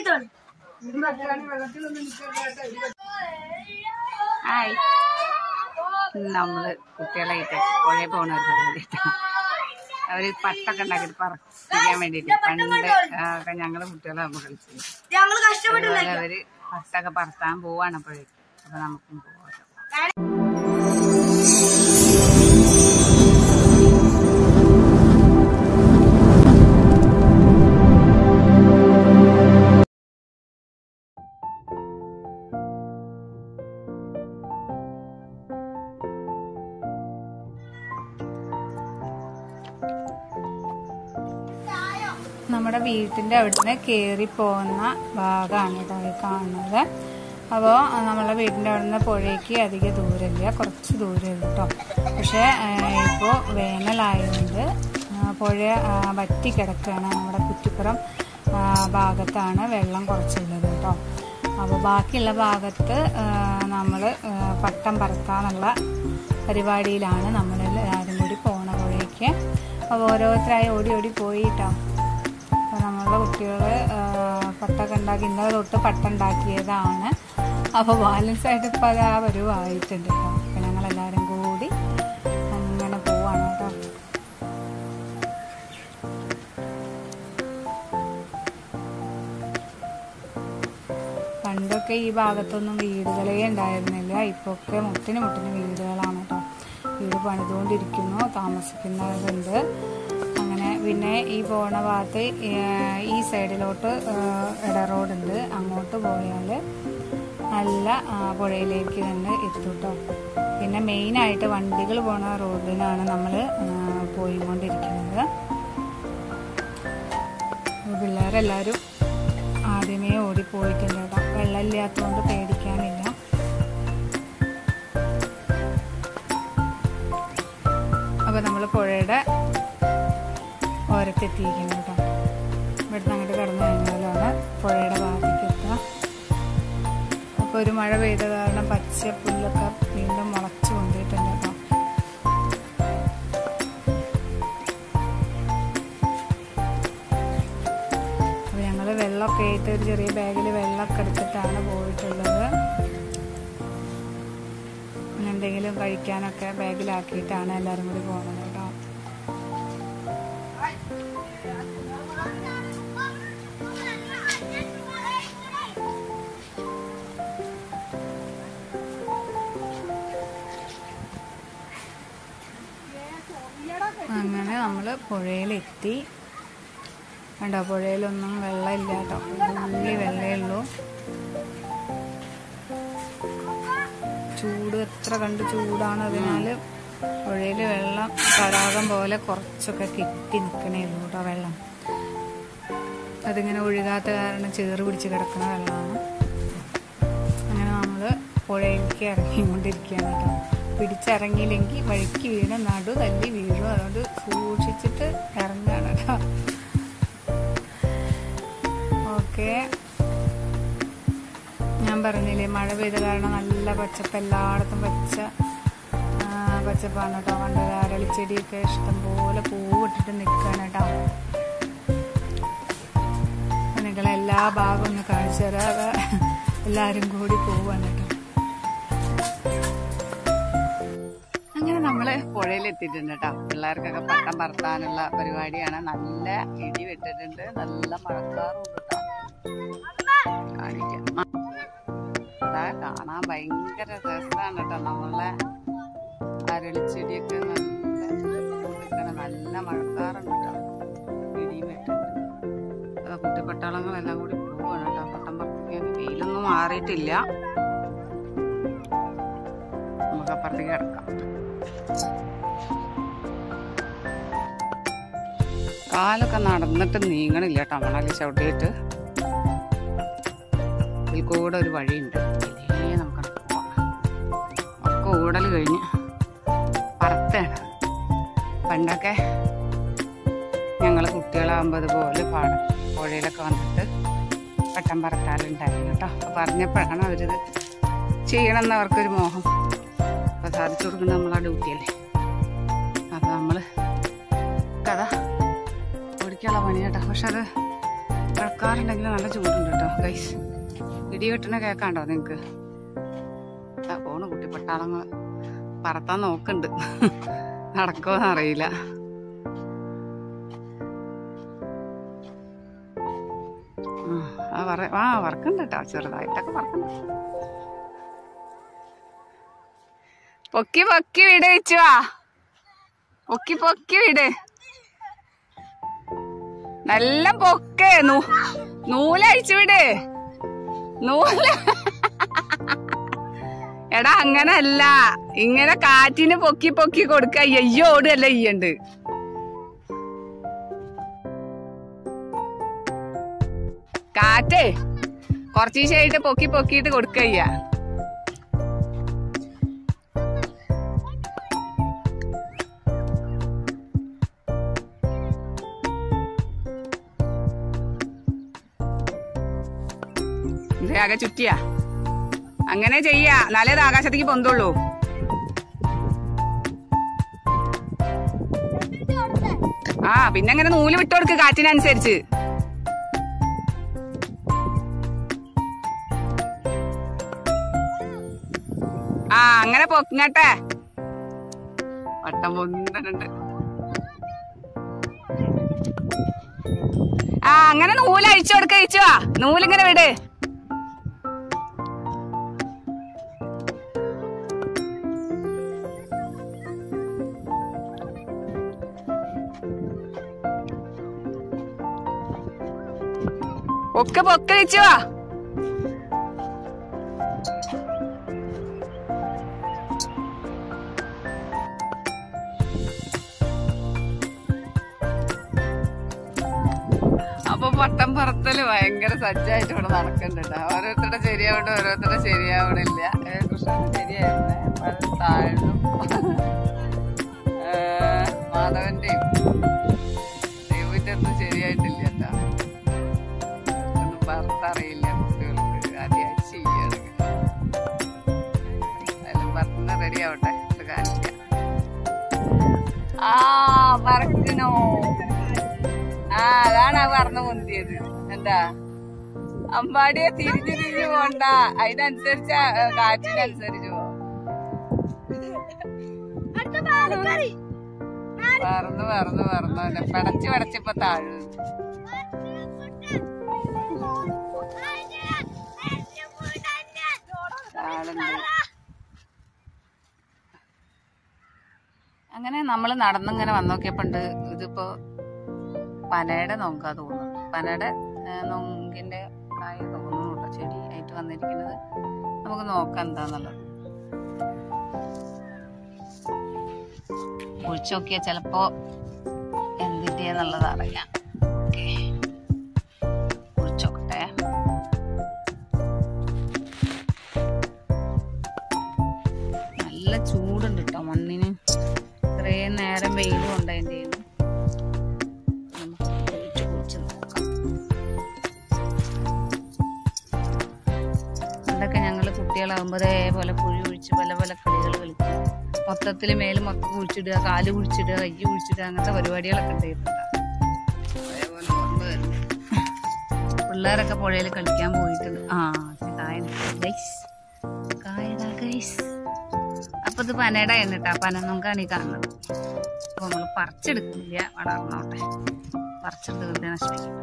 എടുത്തോളൂ ഹായ് നമ്മള് കുട്ടികളായിട്ട് പുഴയിൽ പോണ ഒരു പരിപാടിയിട്ട് അവര് പട്ടൊക്കെ ഉണ്ടാക്കിയിട്ട് പറപ്പിക്കാൻ വേണ്ടിട്ട് പണ്ട് ഒക്കെ ഞങ്ങള് കുട്ടികളാകുമ്പോ കളിച്ചത് ഞങ്ങള് കഷ്ടപ്പെട്ട് അതുപോലെ അവര് പട്ടൊക്കെ പറത്താൻ പോവാണ് അപ്പോഴേക്കും അപ്പൊ നമുക്കും പോവാം നമ്മുടെ വീട്ടിന്റെ അവിടുന്ന് കയറി പോകുന്ന ഭാഗമാണ് കേട്ടോ ഈ കാണുന്നത് അപ്പോൾ നമ്മളെ വീടിന്റെ അവിടുന്ന് പുഴയ്ക്ക് അധിക ദൂരമില്ല കുറച്ച് ദൂരം കേട്ടോ പക്ഷേ ഇപ്പോൾ വേനലായതുകൊണ്ട് ആ, പുഴ ആ, വറ്റി കിടക്കുകയാണ് നമ്മുടെ കുറ്റിപ്പുറം ആ, ഭാഗത്താണ് വെള്ളം കുറച്ചുള്ളത് കേട്ടോ അപ്പോൾ ബാക്കിയുള്ള ഭാഗത്ത് നമ്മൾ പട്ടം പറക്കാന്നുള്ള പരിപാടിയിലാണ് നമ്മളെല്ലാവരും കൂടി പോണ പുഴയ്ക്ക് അപ്പോൾ ഓരോരുത്തരായി ഓടി ഓടി പോയി കേട്ടോ അപ്പോൾ നമ്മളുടെ കുട്ടികൾ പട്ടൊക്കെ ഉണ്ടാക്കി ഇന്നലെ തൊട്ട് പട്ട ഉണ്ടാക്കിയതാണ് അപ്പോൾ ബാലൻസ് ആയിട്ട് ഇപ്പോൾ അത് ആ വരുവായിട്ടുണ്ട് കേട്ടോ അപ്പോൾ ഞങ്ങളെല്ലാവരും കൂടി അങ്ങനെ പോവാണ് കേട്ടോ പണ്ടൊക്കെ ഈ ഭാഗത്തൊന്നും വീടുകളേ ഉണ്ടായിരുന്നില്ല ഇപ്പോൾ ഒക്കെ മുട്ടിന് മുട്ടിന് വീടുകളാണ് കേട്ടോ വീട് പണിതുകൊണ്ടിരിക്കുന്നു താമസിക്കുന്നവരുണ്ട് അങ്ങനെ പിന്നെ ഈ പോണ ഭാഗത്ത് ഏഹ്, ഈ സൈഡിലോട്ട് ഏഹ്, ഇട റോഡുണ്ട് അങ്ങോട്ട് പോയാൽ നല്ല ആ, പുഴയിലേക്ക് തന്നെ എത്തും കേട്ടോ പിന്നെ മെയിനായിട്ട് വണ്ടികൾ പോണ റോഡിനാണ് നമ്മൾ പോയിക്കൊണ്ടിരിക്കുന്നത് അപ്പോൾ പിള്ളേരെല്ലാവരും ആദ്യമേ ഓടിപ്പോയിട്ടുണ്ട് കേട്ടോ വെള്ളമില്ലാത്തതുകൊണ്ട് പേടിക്കാനില്ല അപ്പോൾ നമ്മൾ പുഴയുടെ ഓരത്തെത്തിയിരിക്കുന്നു കേട്ടോ ഇവിടുന്ന് അങ്ങോട്ട് കടന്നു കഴിഞ്ഞാലാണ് പുഴയുടെ ഭാഗത്തേക്ക് എത്തുക അപ്പോൾ ഒരു മഴ പെയ്ത കാരണം പച്ച പുല്ലൊക്കെ വീണ്ടും മുളച്ചു കൊണ്ടിട്ടുണ്ട് കേട്ടോ അപ്പോൾ ഞങ്ങൾ വെള്ളമൊക്കെ ആയിട്ട് ഒരു ചെറിയ ബാഗിൽ വെള്ളമൊക്കെ എടുത്തിട്ടാണ് പോയിട്ടുള്ളത് പിന്നെ എന്തെങ്കിലും കഴിക്കാനൊക്കെ ബാഗിലാക്കിയിട്ടാണ് എല്ലാവരും കൂടി പോകുന്നത് കേട്ടോ അങ്ങനെ നമ്മൾ പുഴയിലെത്തി കണ്ടോ പുഴയിലൊന്നും വെള്ളമില്ല കേട്ടോ ഉള്ളി വെള്ളമേ ഉള്ളൂ ചൂട് എത്ര കണ്ട് ചൂടാണ് അതിനാൽ പുഴയിൽ വെള്ളം തടാകം പോലെ കുറച്ചൊക്കെ കെട്ടി നിൽക്കണേ ഉള്ളൂ കേട്ടോ വെള്ളം അതിങ്ങനെ ഒഴുകാത്ത കാരണം ചേറ് പിടിച്ച് കിടക്കുന്ന വെള്ളമാണ് അങ്ങനെ നമ്മൾ പുഴയിലേക്ക് ഇറങ്ങിക്കൊണ്ടിരിക്കുകയാണ് കേട്ടോ പിടിച്ചിറങ്ങിയില്ലെങ്കിൽ വഴിക്ക് വീണ് നടു തല്ലി വീഴും അതുകൊണ്ട് സൂക്ഷിച്ചിട്ട് ഇറങ്ങുകയാണ് കേട്ടോ ഓക്കെ ഞാൻ പറഞ്ഞില്ലേ മഴ പെയ്ത കാരണം നല്ല പച്ചപ്പ് എല്ലായിടത്തും പച്ച ആ, പച്ചപ്പാണ് കേട്ടോ കണ്ടത് അരളിച്ചെടിയൊക്കെ ഇഷ്ടംപോലെ പൂവിട്ടിട്ട് നിൽക്കുകയാണ് കേട്ടോ നിങ്ങളെ എല്ലാ ഭാഗവും ഒന്ന് കാണിച്ചു തരാതെ എല്ലാവരും കൂടി പോവാണ് കേട്ടോ അങ്ങനെ നമ്മള് പുഴയിൽ എത്തിയിട്ടുണ്ട് കേട്ടോ പിള്ളേർക്കൊക്കെ പട്ടം പറത്താനുള്ള പരിപാടിയാണ് നല്ല ഇടി വെട്ടിട്ടുണ്ട് നല്ല മഴക്കാറും ഉണ്ട് കേട്ടോ കാണിക്കാം ആ. അതാ കാണാൻ ഭയങ്കര രസമാണ് കേട്ടോ നമ്മളെ അരളിച്ചെടിയൊക്കെ നല്ല നിൽക്കണ നല്ല മഴക്കാറുണ്ട് കേട്ടോ ഇടിയും വെട്ടുണ്ട് അതാ കുട്ടിപ്പട്ടാളങ്ങളെല്ലാം കൂടി പോവാണ് കേട്ടോ പട്ടം പറപ്പിക്കാൻ വെയിലൊന്നും മാറിയിട്ടില്ല നമുക്ക് അപ്പുറത്തേക്ക് കിടക്കാം കാലൊക്കെ നടന്നിട്ട് നീങ്ങണില്ല കേട്ടോ മണല് ചവിട്ടിയിട്ട് ഇതിൽ കൂടെ ഒരു വഴിയുണ്ട് ഇതിലേ നമുക്ക് പോവാം ഒക്കെ ഓടൽ കഴിഞ്ഞ് പറത്താണ് പണ്ടൊക്കെ ഞങ്ങൾ കുട്ടികളാകുമ്പോൾ അതുപോലെ പാടം പുഴയിലൊക്കെ വന്നിട്ട് പട്ടം പറത്താലുണ്ടായിരുന്നു കേട്ടോ അപ്പോൾ പറഞ്ഞപ്പോഴാണ് അവരിത് ചെയ്യണമെന്ന് അവർക്കൊരു മോഹം അപ്പോൾ സാധിച്ചു കൊടുക്കുന്നത് നമ്മളെ ഡ്യൂട്ടിയല്ലേ അപ്പോൾ നമ്മൾ കഥ ഓടിക്കാനുള്ള പണി കേട്ടോ പക്ഷെ അത് മഴക്കാറുണ്ടെങ്കിൽ നല്ല ചൂടുണ്ട് കേട്ടോ ഗൈസ് ഇടി വെട്ടണ കേക്കാണ്ടോ നിങ്ങക്ക് ആ പോണ് കുട്ടി പട്ടാളങ്ങൾ പറത്താൻ നോക്കുന്നുണ്ട് നടക്കുമോന്ന് അറിയില്ല ആ, ആ പറ ആ വറക്കുന്നുണ്ട് കേട്ടോ ചെറുതായിട്ടൊക്കെ വറക്കുന്നുണ്ട് പൊക്കി പൊക്കി വിട് വെച്ചുവാ പൊക്കി പൊക്കി വിട് നല്ല പൊക്ക് നൂ- നൂലഴിച്ചു വിട് നൂല് എടാ അങ്ങനല്ല ഇങ്ങനെ കാറ്റിന് പൊക്കി പൊക്കി കൊടുക്ക അയ്യോ ഓടുകയല്ല ചെയ്യണ്ട് കാറ്റേ കുറച്ച് ദിവസമായിട്ട് പൊക്കി പൊക്കിയിട്ട് കൊടുക്കയ്യ ഇത് ആകെ ചുറ്റിയാ അങ്ങനെ ചെയ്യാ എന്നാലേ ഇത് ആകാശത്തേക്ക് പൊന്തുള്ളൂ ആ പിന്നെ അങ്ങനെ നൂല് വിട്ടുകൊടുക്ക് കാറ്റിനനുസരിച്ച് ആ അങ്ങനെ പൊങ്ങട്ടെ വട്ടം പൊന്തനുണ്ട് ആ അങ്ങനെ നൂല് അഴിച്ചു കൊടുക്ക അഴിച്ചു നൂലിങ്ങനെ വിട് ഒക്കെ പൊക്ക വെച്ചു അപ്പൊ പട്ടം പറത്തല് ഭയങ്കര സജ്ജായിട്ട് ഇവിടെ നടക്കുന്നുണ്ട് ഓരോരുത്തരുടെ ശരിയാവണ്ട ഓരോരുത്തരുടെ ശരിയാവണില്ല ഏ, കൃഷ്ണന് ശരിയായിരുന്നേ വളരെ താഴ്ന്നു ഏ, മാധവന്റെയും ദൈവത്തിന്റെ ഒന്നും ശരിയായിട്ടില്ല കേട്ടോ ഒന്നും പറഞ്ഞറിയില്ല കുട്ടികൾക്ക് ആദ്യമായിട്ട് ചെയ്യാണ് എല്ലാം പറഞ്ഞ റെഡി ആവട്ടെ ഇത് കാണിക്കാം ആ പറക്കണോ ആ അതാണ് ആ പറഞ്ഞു പൊന്തിയത് എന്താ അമ്പാടിയെ തിരിഞ്ഞു തിരിഞ്ഞു പോണ്ട അതിനനുസരിച്ച് ആ, കാറ്റിനനുസരിച്ച് പോ പറന്ന് പറന്ന് പറന്ന് തന്നെ പടച്ച് പടച്ചിപ്പോ താഴെ താഴുണ്ട് അങ്ങനെ നമ്മൾ നടന്നിങ്ങനെ വന്നു നോക്കിയപ്പോണ്ട് ഇതിപ്പോ പനയുടെ നോക്കാ തോന്നുന്നു പനയുടെ ഏ, നൊങ്കിന്റെ കായ തോന്നുന്നു കേട്ടോ ചെടി ആയിട്ട് വന്നിരിക്കുന്നത് നമുക്ക് നോക്കാം എന്താന്നുള്ളത് ഒഴിച്ചു നോക്കിയാ ചിലപ്പോ എന്തിന്റെന്നുള്ളത് അറിയാം ഓക്കെ ഒഴിച്ചോക്കട്ടെ നല്ല ചൂടുണ്ട് കേട്ടോ മണ്ണിന് ഇത്രയും നേരം വെയിലും ഉണ്ട് അതിൻ്റെ നമുക്ക് ഒഴിച്ച് കുഴിച്ച് നോക്കാം പണ്ടൊക്കെ ഞങ്ങൾ കുട്ടികളാകുമ്പോൾ അതേപോലെ കുഴി ഒഴിച്ച് പല പല കളികൾ കളിക്കും മൊത്തത്തിൽ മേല് മൊത്തം കുഴിച്ചിടുക കാല് കുഴിച്ചിടുക കൈ കുഴിച്ചിടുക അങ്ങനത്തെ പരിപാടികളൊക്കെ ഉണ്ടായിരുന്നു അതേപോലെ ഓർമ്മ വരുന്നു പിള്ളേരൊക്കെ പുഴയിൽ കളിക്കാൻ പോയിട്ടുണ്ട് ആ കായ ഗൈസ് കായടാ ഗൈസ് അപ്പൊ ഇത് പനയുടെ എണ്ണിട്ടാ പന നോക്കാണ് ഈ കാണുന്നത് അപ്പൊ നമ്മള് പറിച്ചെടുക്കില്ല വളർന്നോട്ടെ പറിച്ചെടുത്ത് വെറുതെ നശിപ്പിക്കും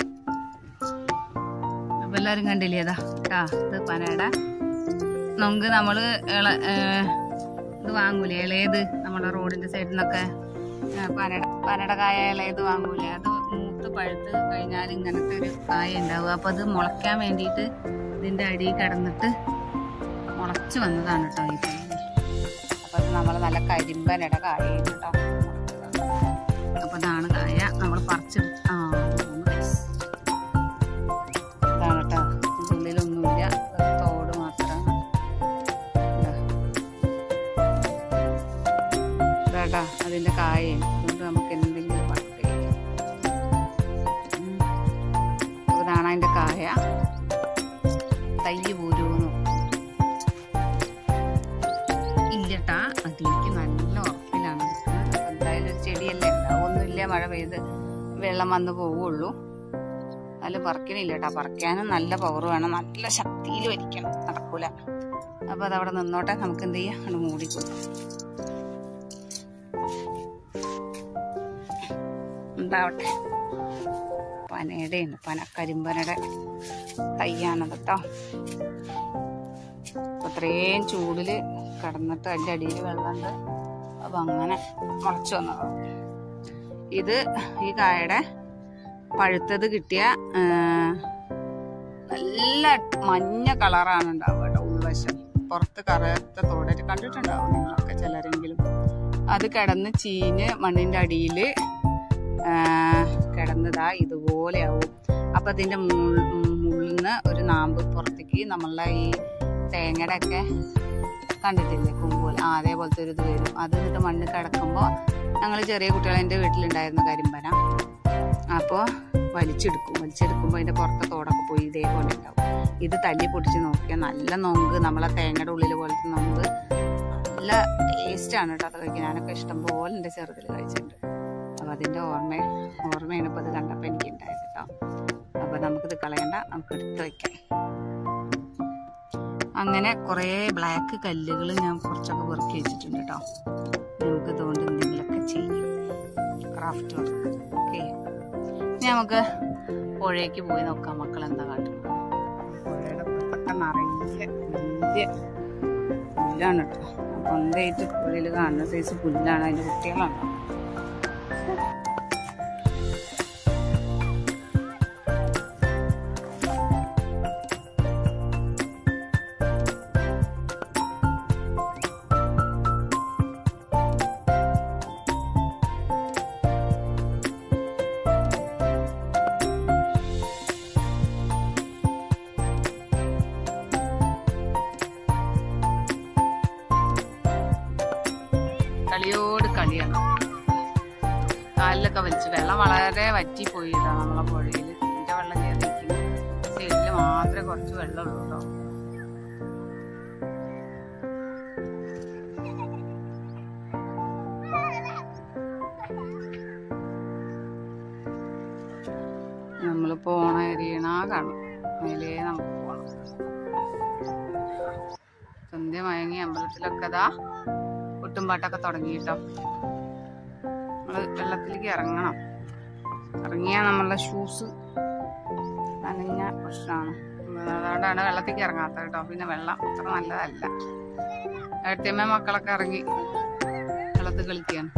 അപ്പൊ എല്ലാരും കണ്ടില്ലേ അതാ ആ ഇത് പനയുടെ നമുക്ക് നമ്മള് ഇള- ഏ, ഇത് വാങ്ങൂലേ ഇളയത് നമ്മുടെ റോഡിന്റെ സൈഡിൽ നിന്നൊക്കെ പനയുടെ പനയുടെ കായ ഇളയത് വാങ്ങൂലേ അത് മൂത്ത് പഴുത്ത് കഴിഞ്ഞാൽ ഇങ്ങനത്തെ ഒരു കായ ഉണ്ടാവും അപ്പൊ അത് മുളയ്ക്കാൻ വേണ്ടിയിട്ട് ഇതിന്റെ അടിയിൽ കിടന്നിട്ട് മുളച്ചു വന്നതാണ് കേട്ടോ ഈ തൈ അപ്പൊ അത് നമ്മൾ നല്ല കരിമ്പനയുടെ കായ കേട്ടോ അപ്പൊ ഇതാണ് കായ നമ്മൾ പറിച്ചെടുത്ത് ആ മൂന്ന് വയസ്സ് ഇതാണ് കേട്ടോ ഇതിന്റെ ഉള്ളിലൊന്നുമില്ല വെറും തോട് മാത്രമാണ് ഇതാട്ടാ അതിന്റെ കായയും അതുകൊണ്ട് നമുക്ക് എന്തെങ്കിലും വർക്ക് ചെയ്യാം ഉം. അപ്പൊ ഇതാണ് അതിന്റെ കായ തൈ പോരുമെന്ന് ഇല്ലട്ടാ അതിലേക്ക് നല്ല ഉറപ്പിലാണ് നിൽക്കുന്നത് അപ്പൊ എന്തായാലും ഒരു ചെടിയല്ലേ ഉണ്ടാവൊന്നുമില്ല മഴ പെയ്ത് വെള്ളം വന്ന് പോവുള്ളൂ എന്നാലും പറിക്കണില്ല കേട്ടോ പറിക്കാനും നല്ല പവർ വേണം നല്ല ശക്തിയിൽ വലിക്കണം നടക്കൂല അപ്പൊ അതവിടെ നിന്നോട്ടെ നമുക്ക് എന്ത് ചെയ്യാം അത് മൂടി കൊടുക്കാം ഉണ്ടാവട്ടെ പനയുടെയാണ് പന കരിമ്പനയുടെ തയ്യാണത് കേട്ടോ അത്രയും ചൂടില് കിടന്നിട്ട് അതിൻ്റെ അടിയിൽ വെള്ളമുണ്ട് അപ്പൊ അങ്ങനെ മുളച്ചു വന്നതാണ് ഇത് ഈ കായയുടെ പഴുത്തത് കിട്ടിയ ആ, നല്ല മഞ്ഞ കളറാണ് ഉണ്ടാവുക കേട്ടോ ഉൾവശം പുറത്ത് കറുത്ത തോടായിട്ട് കണ്ടിട്ടുണ്ടാവും നിങ്ങളൊക്കെ ചിലരെങ്കിലും അത് കിടന്ന് ചീഞ്ഞ് മണ്ണിന്റെ അടിയിൽ കിടന്നതാ ഇതുപോലെയാവും അപ്പൊ അതിന്റെ മുള്ളിൽ നിന്ന് ഒരു നാമ്പ് പുറത്തേക്ക് നമ്മളെ ഈ തേങ്ങയുടെ ഒക്കെ കണ്ടിട്ടില്ലേ കുമ്പൂൽ ആ അതേപോലത്തെ ഒരു ഇത് വരും അത് എന്നിട്ട് മണ്ണിൽ കിടക്കുമ്പോൾ ഞങ്ങൾ ചെറിയ കുട്ടികൾ എൻ്റെ വീട്ടിലുണ്ടായിരുന്ന കരിമ്പന അപ്പോൾ വലിച്ചെടുക്കും വലിച്ചെടുക്കുമ്പോൾ അതിൻ്റെ പുറത്തെ തോടൊക്കെ പോയി ഇതേപോലെ ഉണ്ടാവും ഇത് തല്ലി പൊടിച്ച് നോക്കിയാൽ നല്ല നൊങ്ക് നമ്മളെ തേങ്ങയുടെ ഉള്ളിൽ പോലത്തെ നൊങ്ക് നല്ല ടേസ്റ്റാണ് കേട്ടോ അത് കഴിക്കാൻ ഞാനൊക്കെ ഇഷ്ടം പോലെ എൻ്റെ ചെറുതിൽ കഴിച്ചിട്ടുണ്ട് അപ്പോൾ അതിൻ്റെ ഓർമ്മ ഓർമ്മയാണ് ഇപ്പോൾ അത് കണ്ടപ്പോൾ എനിക്ക് ഉണ്ടായത് കേട്ടോ അപ്പോൾ നമുക്കിത് കളയണ്ട നമുക്ക് എടുത്ത് വയ്ക്കാം അങ്ങനെ കുറേ ബ്ലാക്ക് കല്ലുകൾ ഞാൻ കുറച്ചൊക്കെ പെറുക്കി വെച്ചിട്ടുണ്ട് കേട്ടോ നമുക്ക് ഇതുകൊണ്ട് എന്തെങ്കിലുമൊക്കെ ചെയ്യും ക്രാഫ്റ്റ് വർക്ക് ഓക്കെ നമുക്ക് പുഴയ്ക്ക് പോയി നോക്കാം മക്കൾ എന്താ കാട്ടുന്നത് പുഴയുടെ പുറത്തൊക്കെ നിറയെ വലിയ പുല്ലാണ് കേട്ടോ അപ്പൊ എന്തായിട്ട് പുഴയിൽ കാണുന്ന സൈസ് പുല്ലാണ് അതിന്റെ കുട്ടികളാണ് കളിയോട് കളിയാണ് കാലിലൊക്കെ വലിച്ച് വെള്ളം വളരെ വറ്റിപ്പോയി ഇതാ നമ്മളെ പുഴയിൽ ഇതിന്റെ വെള്ളം കയറിയിരിക്കുന്നു സൈഡിൽ മാത്രമേ കുറച്ച് വെള്ളമുള്ളൂ കേട്ടോ നമ്മൾ പോണ എറിയണ കാണും മേലേ നമുക്ക് പോണം സന്ധ്യ മയങ്ങി അമ്പലത്തിലൊക്കെ ഇതാ കൊട്ടും പാട്ടൊക്കെ തുടങ്ങി കേട്ടോ നമ്മള് വെള്ളത്തിലേക്ക് ഇറങ്ങണം ഇറങ്ങിയാൽ നമ്മളെ ഷൂസ് നനഞ്ഞ പ്രശ്നമാണ് അതുകൊണ്ടാണ് വെള്ളത്തിലേക്ക് ഇറങ്ങാത്തത് കേട്ടോ പിന്നെ വെള്ളം അത്ര നല്ലതല്ല ഏട്ടിയമ്മ മക്കളൊക്കെ ഇറങ്ങി വെള്ളത്തിൽ കളിക്കുകയാണ്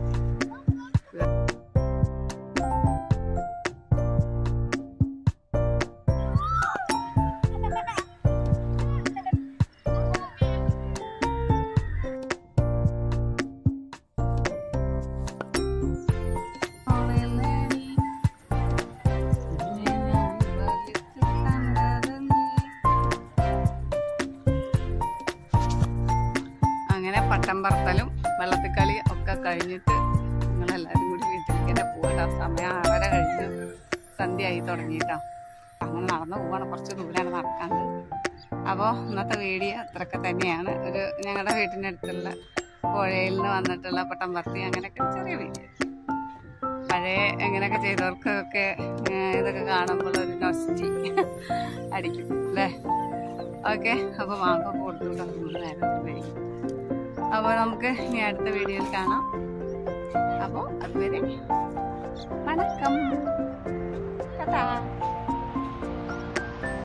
അങ്ങനെ പട്ടം പറത്തലും വെള്ളത്തിൽ കളി ഒക്കെ കഴിഞ്ഞിട്ട് ഞങ്ങളെല്ലാരും കൂടി വീട്ടിലേക്ക് തന്നെ പോകട്ടോ സമയം ആറര കഴിഞ്ഞു സന്ധ്യ ആയി തുടങ്ങിട്ടോ അങ്ങനെ നടന്നു പോവാണ് കുറച്ച് ദൂരാണ് നടക്കാണ്ട് അപ്പോൾ ഇന്നത്തെ വീഡിയോ അത്രയൊക്കെ തന്നെയാണ് ഒരു ഞങ്ങളുടെ വീട്ടിൻ്റെ അടുത്തുള്ള പുഴയിൽ നിന്ന് വന്നിട്ടുള്ള പട്ടം പറത്തി അങ്ങനെയൊക്കെ ചെറിയ വീഡിയോ പഴയ എങ്ങനെയൊക്കെ ചെയ്തവർക്കൊക്കെ ഏഹ്, ഇതൊക്കെ കാണുമ്പോൾ ഒരു നൊസ്റ്റി അടിക്കും അല്ലേ ഓക്കെ അപ്പോൾ മാങ്ങ കൊടുത്തുകൊണ്ട് നമ്മൾ നേരത്തെ കഴിക്കും അപ്പോൾ നമുക്ക് ഇനി അടുത്ത വീഡിയോയിൽ കാണാം അപ്പോൾ അതുവരെ വണക്കം ടാറ്റാ